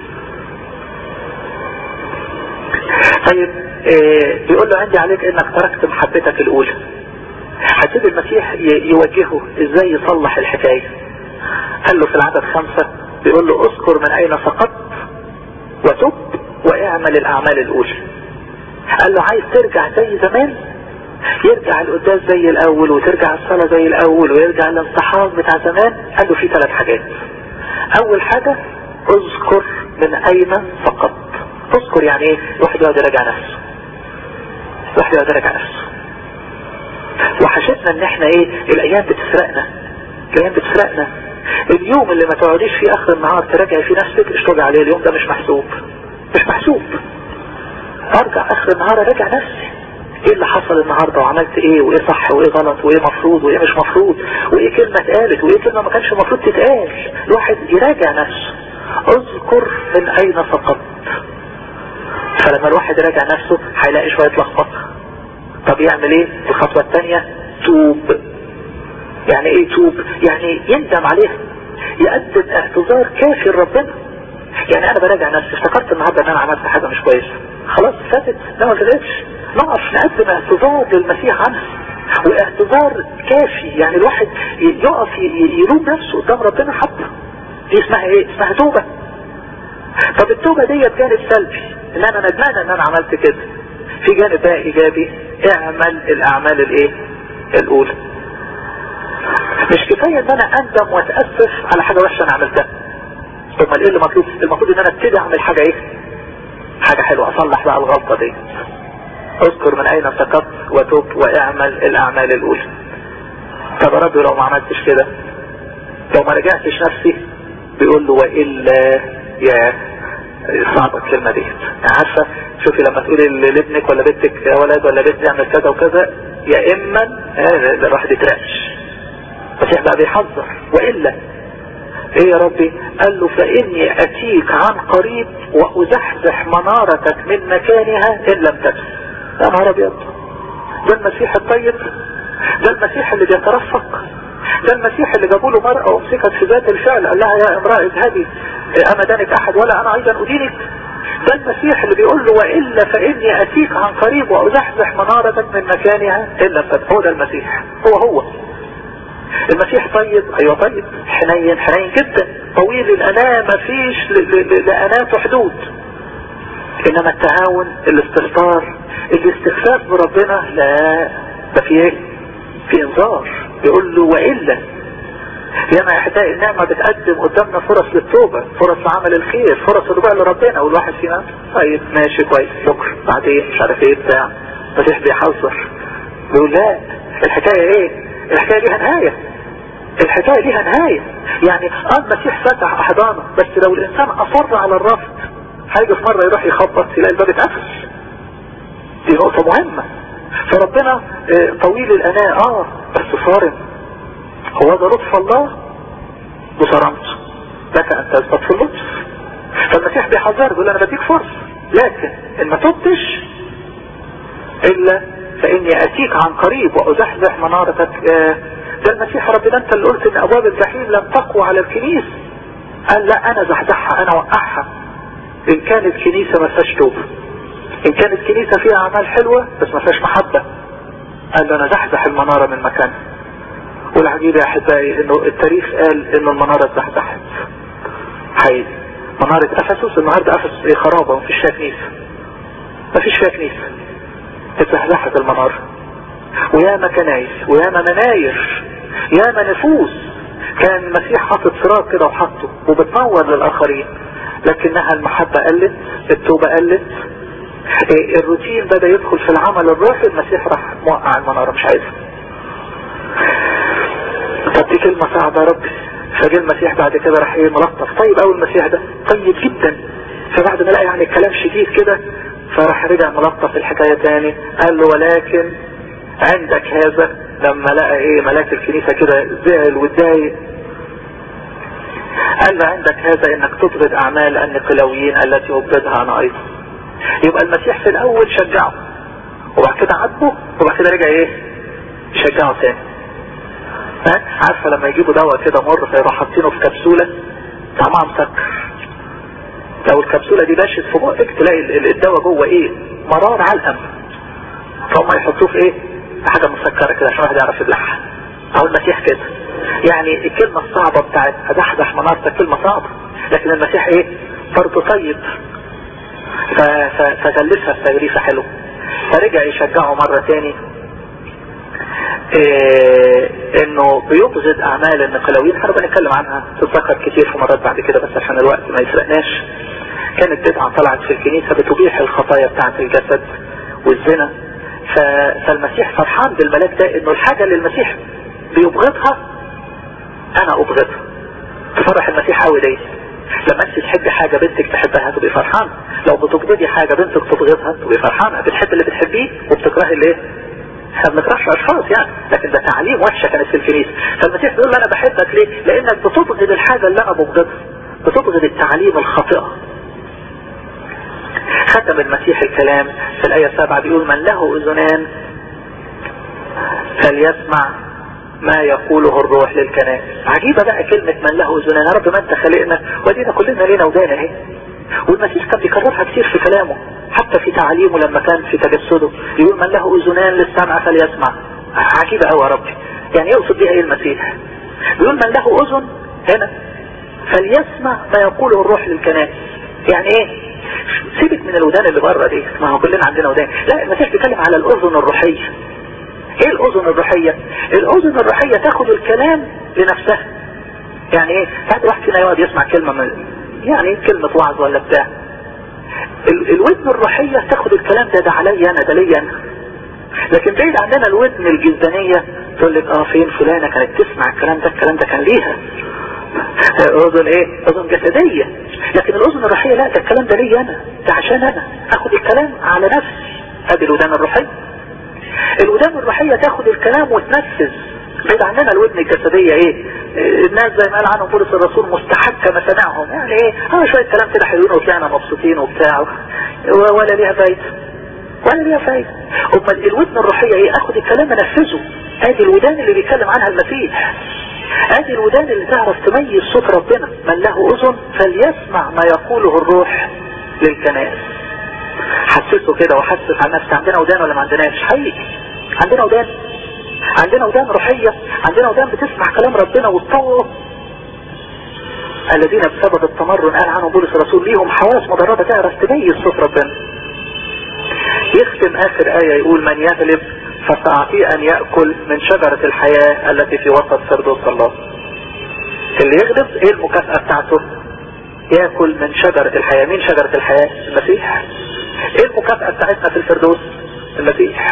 طيب إيه بيقول له عندي عليك انك تركت محبتك الاولى هتبقى المسيح يوجهه ازاي يصلح الحكاية قال له في العدد خمسة بيقول له اذكر من اين سقطت وتب واعمل الاعمال الاولى قال له عايز ترجع زي زمان يرجع القداس زي الاول وترجع الصلاة زي الاول ويرجع الانصحاق بتاع زمان قال له في ثلاث حاجات اول حاجة اذكر من اين سقطت تذكر يعني ايه واحد يقعد يراجع نفسه واحد يقعد يراجع نفسه وحشتنا ان احنا ايه الايام بتسرقنا الايام بتسرقنا اليوم اللي ما تقعديش فيه اخر النهار تراجعي في نفسك اشتغل عليه اليوم ده مش محسوب مش محسوب ارجع اخر النهار اراجع نفسي ايه اللي حصل النهاردة وعملت ايه وايه صح وايه غلط وايه مفروض وايه مش مفروض وايه كلمة اتقالت وايه كلمة ما كانش المفروض تتقال الواحد يراجع نفسه اذكر من اين سقطت فلما الواحد يراجع نفسه هيلاقي شوية لخبطة طب يعمل ايه الخطوة الثانية توب يعني ايه توب يعني يندم عليها يقدم اعتذار كافي لربنا يعني انا براجع نفسي افتكرت النهارده ان انا عملت حاجه مش كويسه خلاص فاتت لا ما فاتتش نقف نقدم اعتذار للمسيح عنها واعتذار كافي يعني الواحد يقف يلوم نفسه قدام ربنا حتى دي اسمها ايه اسمها توبه طب التوبه دي جانب سلبي ان انا ندمان ان انا عملت كده في جانب بقى ايجابي اعمل الاعمال الايه الاولى مش كفايه ان انا اندم واتاسف على حاجه وحشه انا عملتها ثم ايه اللي مطلوب المفروض ان انا ابتدي اعمل حاجه ايه حاجه حلوه اصلح بقى الغلطه دي اذكر من اين سقطت وتوب واعمل الاعمال الاولى طب يا رب لو ما عملتش كده لو ما رجعتش نفسي بيقول له والا يا صعبة الكلمة دي يعني عارفة شوفي لما تقولي لابنك ولا بنتك يا ولد ولا بنت اعمل كذا وكذا يا اما الواحد يترعش المسيح بقى بيحذر والا ايه يا ربي قال له فاني اتيك عن قريب وازحزح منارتك من مكانها ان لم تبس يا نهار ابيض ده المسيح الطيب ده المسيح اللي بيترفق ده المسيح اللي جابوا له مرأة وامسكت في ذات الفعل قال لها يا امرأة اذهبي اما دانك احد ولا انا ايضا ادينك ده المسيح اللي بيقول له والا فاني اتيك عن قريب وازحزح منارتك من مكانها ان لم تبس هو ده المسيح هو هو المسيح طيب ايوه طيب حنين حنين جدا طويل الاناة ما فيش لاناته حدود انما التهاون الاستهتار الاستخفاف بربنا لا ده في ايه في انذار يقول له والا ياما يا احبائي النعمة بتقدم قدامنا فرص للتوبة فرص لعمل الخير فرص الرجوع لربنا والواحد فينا طيب ماشي كويس بكره بعدين مش عارف ايه بتاع المسيح بيحذر بيقول لا الحكاية ايه الحكاية ليها نهاية الحكاية ليها نهاية يعني اه المسيح فتح احضانه بس لو الانسان اصر على الرفض هيجي في مرة يروح يخبط يلاقي الباب اتقفل دي نقطة مهمة فربنا اه طويل الاناء اه بس صارم هو ده لطف الله بصرامته لك ان تثبت في اللطف فالمسيح بيحذر بيقول انا بديك فرصة لكن ان ما تبتش الا فاني اتيك عن قريب وازحزح منارتك اه ده المسيح ربي ده انت اللي قلت ان ابواب الجحيم لم تقوى على الكنيسة قال لا انا زحزحها انا وقعها ان كانت كنيسة ما فيهاش توبة ان كانت كنيسة فيها اعمال حلوة بس ما فيهاش محبة قال له انا زحزح المنارة من مكانها والعجيب يا احبائي انه التاريخ قال ان المنارة اتزحزحت حقيقي منارة افسس النهاردة افسس خرابة مفيش فيها كنيسة مفيش فيها كنيسة اتزحزحت المنارة وياما كنايس وياما مناير ياما نفوس كان المسيح حاطط سراج كده وحطه وبتنور للاخرين لكنها المحبة قلت التوبة قلت الروتين بدأ يدخل في العمل الروحي المسيح راح موقع المنارة مش عايزها طب دي كلمة صعبة يا رب فجاء المسيح بعد كده راح ايه ملطف طيب قوي المسيح ده طيب جدا فبعد ما لقى يعني الكلام شديد كده فراح رجع ملطف الحكاية تاني قال له ولكن عندك هذا لما لقى ايه ملاك الكنيسة كده زعل واتضايق قال له عندك هذا انك تبغض اعمال النقلويين التي ابغضها انا ايضا يبقى المسيح في الاول شجعه وبعد كده عاتبه وبعد كده رجع ايه يشجعه تاني ها عارفه لما يجيبوا دواء كده مر فيروح حاطينه في كبسوله طعمها مسكر لو الكبسوله دي باشت في بقك تلاقي الدواء جوه ايه مرار علقم فهم يحطوه في ايه حاجه مسكره كده عشان واحد يعرف يبلعها او المسيح كده يعني الكلمه الصعبه بتاعت ادحدح منارتك كلمه صعبه لكن المسيح ايه برضه طيب فغلسها في تغريفه حلو فرجع يشجعه مرة تاني إيه انه بيبغض اعمال النقلويين احنا بنتكلم عنها تتذكر كتير في مرات بعد كده بس عشان الوقت ما يسرقناش كانت بدعة طلعت في الكنيسة بتبيح الخطايا بتاعة الجسد والزنا فالمسيح فرحان بالملاك ده انه الحاجة اللي المسيح بيبغضها انا ابغضها تفرح المسيح قوي دي لما انت تحبي حاجة بنتك تحبها تبقي فرحانة لو بتبغضي حاجة بنتك تبغضها تبقي فرحانة بتحب اللي بتحبيه وبتكرهي اللي احنا ما بنكرهش اشخاص يعني لكن ده تعليم وحشة كانت في الكنيسة فالمسيح بيقول له انا بحبك ليه لانك بتبغض الحاجة اللي انا ببغضها بتبغض التعليم الخاطئة ختم المسيح الكلام في الآية السابعة بيقول من له أذنان فليسمع ما يقوله الروح للكنائس عجيبة بقى كلمة من له أذنان يا رب ما انت خلقنا ودينا كلنا لينا ودان اهي والمسيح كان بيكررها كتير في كلامه حتى في تعليمه لما كان في تجسده يقول من له أذنان للسمع فليسمع عجيبة قوي يا ربي يعني يقصد بيها ايه المسيح بيقول من له أذن هنا فليسمع ما يقوله الروح للكنائس يعني ايه سيبك من الودان اللي بره دي ما هو كلنا عندنا ودان لا المسيح بيتكلم على الاذن الروحية ايه الاذن الروحية الاذن الروحية تاخد الكلام لنفسها يعني ايه ساعات واحد فينا يقعد يسمع كلمة من يعني كلمة وعظ ولا بتاع ال الودن الروحية تاخد الكلام ده ده عليا انا ده ليا انا لكن بعيد عندنا الودن الجلدانية تقول لك اه فين فلانة كانت تسمع الكلام ده الكلام ده كان ليها اذن ايه اذن جسدية لكن الاذن الروحية لا ده الكلام ده ليا انا ده عشان انا اخد الكلام على نفسي ادي الودان الروحية الودان الروحية تاخد الكلام وتنفذ بعيد عننا الودن الجسدية ايه الناس زي ما قال عنهم بولس الرسول مستحكة مسامعهم يعني ايه اه شوية كلام كده حلوين وطلعنا مبسوطين وبتاع ولا ليها فايدة ولا ليها فايدة امال الودن الروحية ايه اخد الكلام انفذه ادي الودان اللي بيتكلم عنها المسيح ادي الودان اللي تعرف تميز صوت ربنا من له اذن فليسمع ما يقوله الروح للكنائس حسسه كده وحسس عن نفسي عندنا ودان ولا ما عندناش حقيقي عندنا ودان عندنا ودان روحية عندنا ودان بتسمع كلام ربنا وتطوع الذين بسبب التمرن قال عنهم بولس الرسول ليهم حواس مدربة تعرف تميز صوت ربنا يختم اخر اية يقول من يغلب فسأعطيه ان يأكل من شجرة الحياة التي في وسط فردوس الله اللي يغلب ايه المكافأة بتاعته يأكل من شجرة الحياة مين شجرة الحياة المسيح ايه المكافأة بتاعتنا في الفردوس المسيح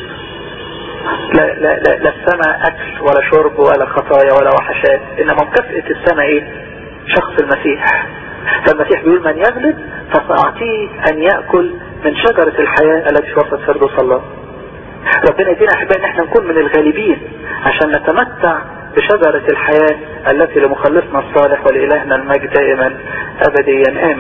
لا, لا, لا, لا السماء اكل ولا شرب ولا خطايا ولا وحشات انما مكافأة السماء ايه شخص المسيح فالمسيح بيقول من يغلب فسأعطيه ان يأكل من شجرة الحياة التي في وسط فردوس الله ربنا يدينا احبائي ان احنا نكون من الغالبين عشان نتمتع بشجرة الحياة التي لمخلصنا الصالح ولإلهنا المجد دائما ابديا امين